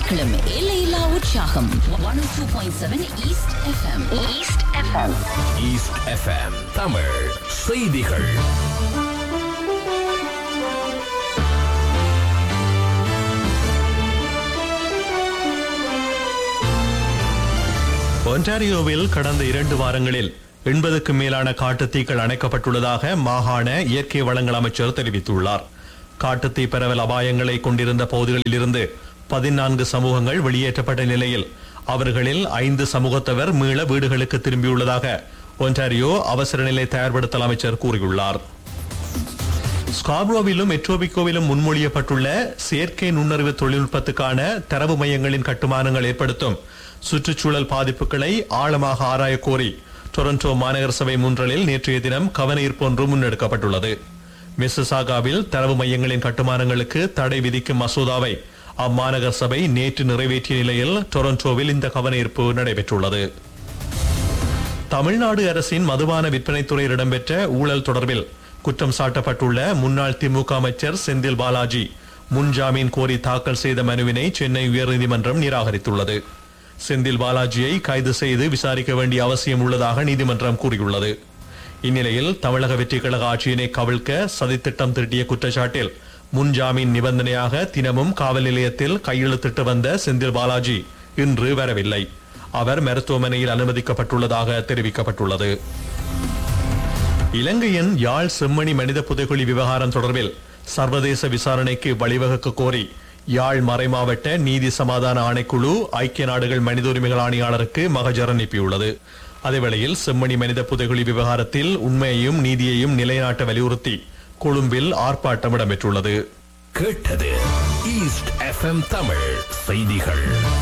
நாட்களும் எல்லையில்லா உற்சாகம் one two point seven East FM East FM East FM Tamil செய்திகள் ஒன்டாரியோவில் கடந்த இரண்டு வாரங்களில் எண்பதுக்கு மேலான காட்டுத்தீக்கள் அணைக்கப்பட்டுள்ளதாக மாகாண இயற்கை வளங்கள் அமைச்சர் தெரிவித்துள்ளார் காட்டுத்தீ பரவல் அபாயங்களை கொண்டிருந்த பகுதிகளில் இருந்து பதினான்கு சமூகங்கள் வெளியேற்றப்பட்ட நிலையில் அவர்களில் ஐந்து சமூகத்தவர் மீள வீடுகளுக்கு திரும்பியுள்ளதாக ஒன்டாரியோ அவசர நிலை தயார்படுத்தல் அமைச்சர் கூறியுள்ளார் ஸ்காப்ரோவிலும் மெட்ரோபிகோவிலும் முன்மொழியப்பட்டுள்ள செயற்கை நுண்ணறிவு தொழில்நுட்பத்துக்கான தரவு மையங்களின் கட்டுமானங்கள் ஏற்படுத்தும் சுற்றுச்சூழல் பாதிப்புகளை ஆழமாக ஆராய கோரி டொரண்டோ மாநகர சபை முன்றலில் நேற்றைய தினம் கவன ஈர்ப்பு ஒன்று முன்னெடுக்கப்பட்டுள்ளது மிஸ்ஸிசாகாவில் தரவு மையங்களின் கட்டுமானங்களுக்கு தடை விதிக்கும் மசோதாவை அம்மாநகர சபை நேற்று நிறைவேற்றிய நிலையில் டொரண்டோவில் இந்த கவன ஈர்ப்பு நடைபெற்றுள்ளது தமிழ்நாடு அரசின் மதுபான விற்பனைத்துறையில் இடம்பெற்ற ஊழல் தொடர்பில் குற்றம் சாட்டப்பட்டுள்ள முன்னாள் திமுக அமைச்சர் செந்தில் பாலாஜி முன்ஜாமீன் கோரி தாக்கல் செய்த மனுவினை சென்னை உயர்நீதிமன்றம் நிராகரித்துள்ளது செந்தில் பாலாஜியை கைது செய்து விசாரிக்க வேண்டிய அவசியம் உள்ளதாக நீதிமன்றம் கூறியுள்ளது இந்நிலையில் தமிழக வெற்றி கழக ஆட்சியினை கவிழ்க்க சதித்திட்டம் திட்டிய குற்றச்சாட்டில் முன்ஜாமீன் நிபந்தனையாக தினமும் காவல் நிலையத்தில் கையெழுத்திட்டு வந்த செந்தில் பாலாஜி இன்று வரவில்லை அவர் மருத்துவமனையில் அனுமதிக்கப்பட்டுள்ளதாக தெரிவிக்கப்பட்டுள்ளது இலங்கையின் யாழ் செம்மணி மனித புதைகுழி விவகாரம் தொடர்பில் சர்வதேச விசாரணைக்கு வழிவகுக்க கோரி யாழ் மறைமாவட்ட நீதி சமாதான ஆணைக்குழு ஐக்கிய நாடுகள் மனித உரிமைகள் ஆணையாளருக்கு மகஜர் அனுப்பியுள்ளது அதேவேளையில் செம்மணி மனித புதைகுழி விவகாரத்தில் உண்மையையும் நீதியையும் நிலைநாட்ட வலியுறுத்தி கொழும்பில் ஆர்ப்பாட்டம் இடம்பெற்றுள்ளது கேட்டது ஈஸ்ட் எஃப்எம் தமிழ் செய்திகள்